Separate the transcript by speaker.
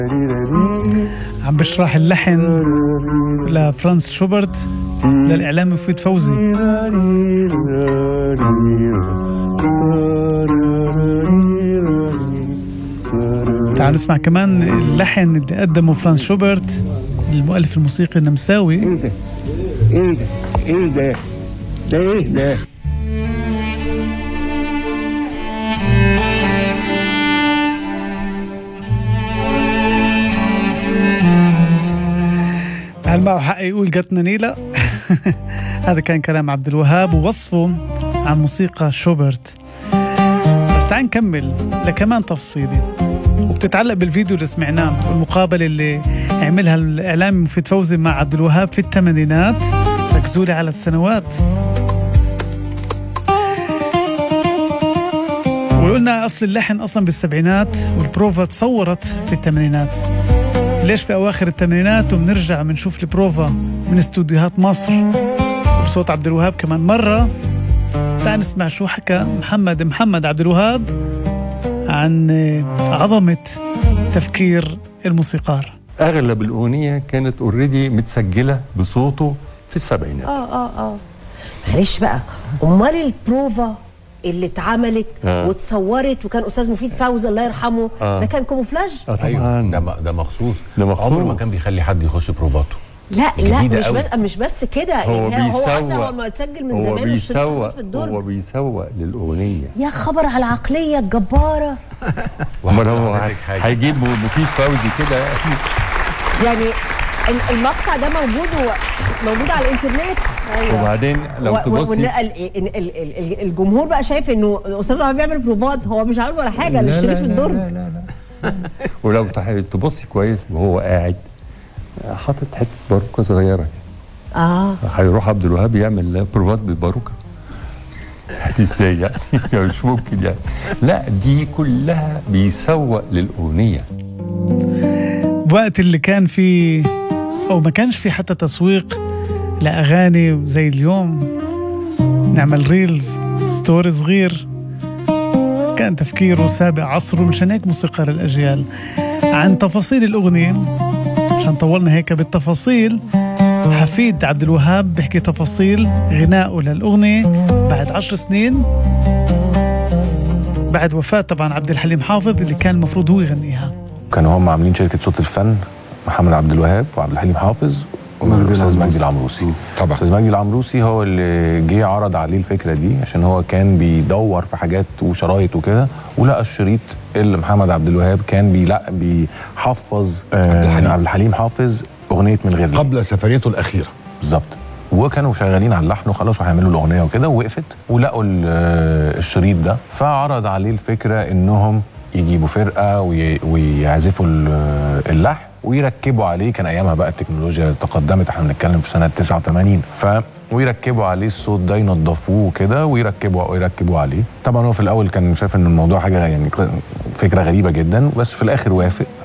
Speaker 1: عم بشرح اللحن لفرانس شوبرت للإعلام مفيد فوزي تعال نسمع كمان اللحن اللي قدمه فرانس شوبرت المؤلف الموسيقي النمساوي
Speaker 2: ايه ده؟ ايه ده؟ ايه ده؟ ده ايه ده؟
Speaker 1: هل معه حق يقول قطنا نيلة؟ هذا كان كلام عبد الوهاب ووصفه عن موسيقى شوبرت بس تعال نكمل لكمان تفصيلي وبتتعلق بالفيديو اللي سمعناه والمقابلة اللي عملها الإعلامي مفيد فوزي مع عبد الوهاب في الثمانينات ركزوا لي على السنوات وقلنا أصل اللحن أصلا بالسبعينات والبروفا تصورت في الثمانينات ليش في أواخر الثمانينات وبنرجع بنشوف البروفا من استوديوهات مصر وبصوت عبد الوهاب كمان مرة تعال نسمع شو حكى محمد محمد عبد الوهاب عن عظمة تفكير الموسيقار
Speaker 3: اغلب الاغنيه كانت اوريدي متسجله بصوته في السبعينات
Speaker 4: اه اه اه معلش بقى امال البروفا اللي اتعملت
Speaker 3: آه.
Speaker 4: واتصورت وكان استاذ مفيد فوزي الله يرحمه
Speaker 3: آه.
Speaker 4: ده كان كوموفلاج
Speaker 3: اه
Speaker 5: ايوه
Speaker 3: طبعا
Speaker 5: ده م- ده مخصوص
Speaker 3: ده مخصوص.
Speaker 5: عمره ما كان بيخلي حد يخش بروفاته
Speaker 4: لا لا
Speaker 5: جديدة
Speaker 4: مش
Speaker 5: قوي.
Speaker 4: بس مش بس كده
Speaker 3: هو
Speaker 4: يعني هو اصلا
Speaker 3: بيسوق
Speaker 4: هو ما اتسجل من
Speaker 3: هو
Speaker 4: زمان والشريط
Speaker 3: بيسوق
Speaker 4: محطوط في الدرج
Speaker 3: هو بيسوق للاغنيه
Speaker 4: يا خبر على العقليه الجباره
Speaker 3: امال هو
Speaker 5: وهحكي لك حاجة.
Speaker 3: هيجيب مفيد فوزي كده
Speaker 4: يعني ال- المقطع ده موجود و- موجود على الانترنت أيوة.
Speaker 3: وبعدين لو
Speaker 4: و- و-
Speaker 3: تبصي
Speaker 4: وإن ال- ال- ال- ال- الجمهور بقى شايف انه الاستاذ عم بيعمل بروفات هو مش عامل ولا حاجه اللي
Speaker 3: لا،
Speaker 4: اشتريت
Speaker 3: لا،
Speaker 4: في
Speaker 3: لا،
Speaker 4: الدرج
Speaker 3: لا، لا. ولو تح- تبصي كويس وهو قاعد حاطط حته باروكه صغيره
Speaker 4: اه
Speaker 3: هيروح عبد الوهاب يعمل بروفات بالباروكه ازاي يعني مش ممكن يعني لا دي كلها بيسوق للاغنيه
Speaker 1: وقت اللي كان في أو ما كانش في حتى تسويق لأغاني زي اليوم نعمل ريلز ستوري صغير كان تفكيره سابق عصره مشان هيك موسيقار الأجيال عن تفاصيل الأغنية عشان طولنا هيك بالتفاصيل حفيد عبد الوهاب بيحكي تفاصيل غنائه للأغنية بعد عشر سنين بعد وفاة طبعا عبد الحليم حافظ اللي كان المفروض هو يغنيها
Speaker 6: كانوا هم عاملين شركه صوت الفن محمد عبد الوهاب وعبد الحليم حافظ والاستاذ مجدي العمروسي
Speaker 5: طبعا.
Speaker 6: الاستاذ مجدي العمروسي هو اللي جه عرض عليه الفكره دي عشان هو كان بيدور في حاجات وشرايط وكده ولقى الشريط اللي محمد عبد الوهاب كان بيلا بيحفظ آه
Speaker 7: الحليم.
Speaker 6: عبد الحليم حافظ اغنيه من غير ليه.
Speaker 7: قبل سفريته الأخيرة
Speaker 6: بالظبط وكانوا شغالين على اللحن وخلاص وهيعملوا الاغنيه وكده ووقفت ولقوا ال- آه، الشريط ده فعرض عليه الفكره انهم يجيبوا فرقه وي- ويعزفوا ال- آه، اللحن ويركبوا عليه كان ايامها بقى التكنولوجيا تقدمت احنا بنتكلم في سنه 89 ف ويركبوا عليه الصوت ده ينضفوه كده ويركبوا ويركبوا عليه طبعا هو في الاول كان شايف ان الموضوع حاجه يعني فكره غريبه جدا بس في الاخر وافق